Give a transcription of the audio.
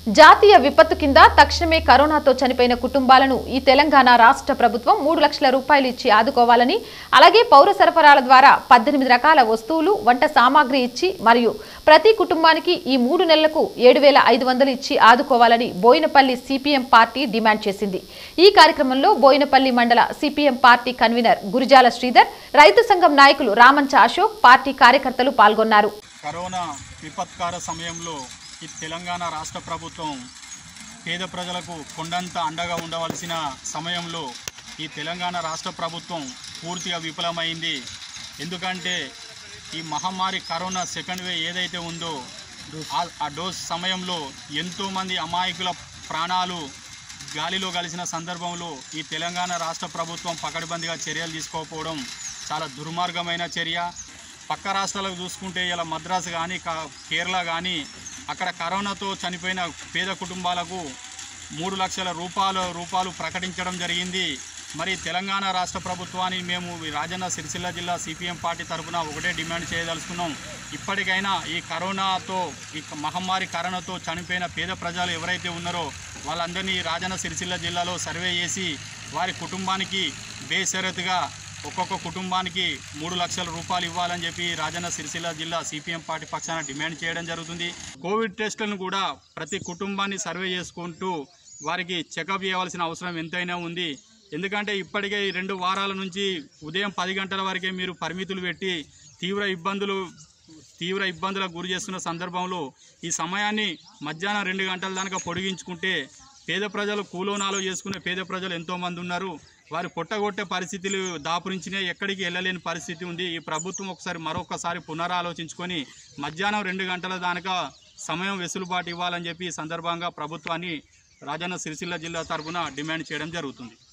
జాతీయ విపత్తు కింద తక్షణమే కరోనాతో చనిపోయిన కుటుంబాలను ఈ తెలంగాణ రాష్ట్ర ప్రభుత్వం మూడు లక్షల రూపాయలు ఇచ్చి ఆదుకోవాలని అలాగే పౌర సరఫరాల ద్వారా పద్దెనిమిది రకాల వస్తువులు వంట సామాగ్రి ఇచ్చి మరియు ప్రతి కుటుంబానికి ఈ మూడు నెలలకు ఏడు వేల ఐదు వందలు ఇచ్చి ఆదుకోవాలని బోయినపల్లి సిపిఎం పార్టీ డిమాండ్ చేసింది ఈ కార్యక్రమంలో బోయినపల్లి మండల CPM party convener Gurijala Sridhar రైతు సంఘం నాయకులు రామంచ అశోక్ పార్టీ కార్యకర్తలు పాల్గొన్నారు కరోనా విపత్కార సమయంలో ఈ తెలంగాణ రాష్ట్ర ప్రభుత్వం పేద ప్రజలకు కొండంత అండగా ఉండవలసిన సమయంలో ఈ తెలంగాణ రాష్ట్ర ప్రభుత్వం పూర్తిగా విఫలమైంది ఎందుకంటే ఈ మహమ్మారి కరోనా సెకండ్ వే ఏదైతే ఉందో ఆ- ఆ డోస్ సమయంలో ఎంతోమంది అమాయకుల ప్రాణాలు గాలిలో కలిసిన సందర్భంలో ఈ తెలంగాణ రాష్ట్ర ప్రభుత్వం పకడ్బందీగా చర్యలు తీసుకోకపోవడం చాలా దుర్మార్గమైన చర్య పక్క రాష్ట్రాలకు చూసుకుంటే ఇలా మద్రాసు కానీ కేరళ కానీ అక్కడ కరోనాతో చనిపోయిన పేద కుటుంబాలకు మూడు లక్షల రూపాయలు రూపాయలు ప్రకటించడం జరిగింది మరి తెలంగాణ రాష్ట్ర ప్రభుత్వాన్ని మేము ఈ రాజన్న సిరిసిల్ల జిల్లా సిపిఎం పార్టీ తరఫున ఒకటే డిమాండ్ చేయదలుచుకున్నాం ఇప్పటికైనా ఈ కరోనాతో ఈ మహమ్మారి కరోనాతో చనిపోయిన పేద ప్రజలు ఎవరైతే ఉన్నారో వాళ్ళందరినీ రాజన్న సిరిసిల్ల జిల్లాలో సర్వే చేసి వారి కుటుంబానికి బేషరతుగా ఒక్కొక్క కుటుంబానికి మూడు లక్షల రూపాయలు ఇవ్వాలని చెప్పి రాజన్న సిరిసిల్ల జిల్లా సిపిఎం పార్టీ పక్షాన డిమాండ్ చేయడం జరుగుతుంది కోవిడ్ టెస్టులను కూడా ప్రతి కుటుంబాన్ని సర్వే చేసుకుంటూ వారికి చెకప్ చేయవలసిన అవసరం ఎంతైనా ఉంది ఎందుకంటే ఇప్పటికే ఈ రెండు వారాల నుంచి ఉదయం పది గంటల వరకే మీరు పరిమితులు పెట్టి తీవ్ర ఇబ్బందులు తీవ్ర ఇబ్బందులకు గురి చేస్తున్న సందర్భంలో ఈ సమయాన్ని మధ్యాహ్నం రెండు గంటల దాకా పొడిగించుకుంటే పేద ప్రజలు కూలోనాలో చేసుకునే పేద ప్రజలు ఎంతోమంది ఉన్నారు వారి పొట్టగొట్టే పరిస్థితులు దాపురించినే ఎక్కడికి వెళ్ళలేని పరిస్థితి ఉంది ఈ ప్రభుత్వం ఒకసారి మరొకసారి పునరాలోచించుకొని మధ్యాహ్నం రెండు గంటల దాకా సమయం వెసులుబాటు ఇవ్వాలని చెప్పి ఈ సందర్భంగా ప్రభుత్వాన్ని రాజన్న సిరిసిల్ల జిల్లా తరఫున డిమాండ్ చేయడం జరుగుతుంది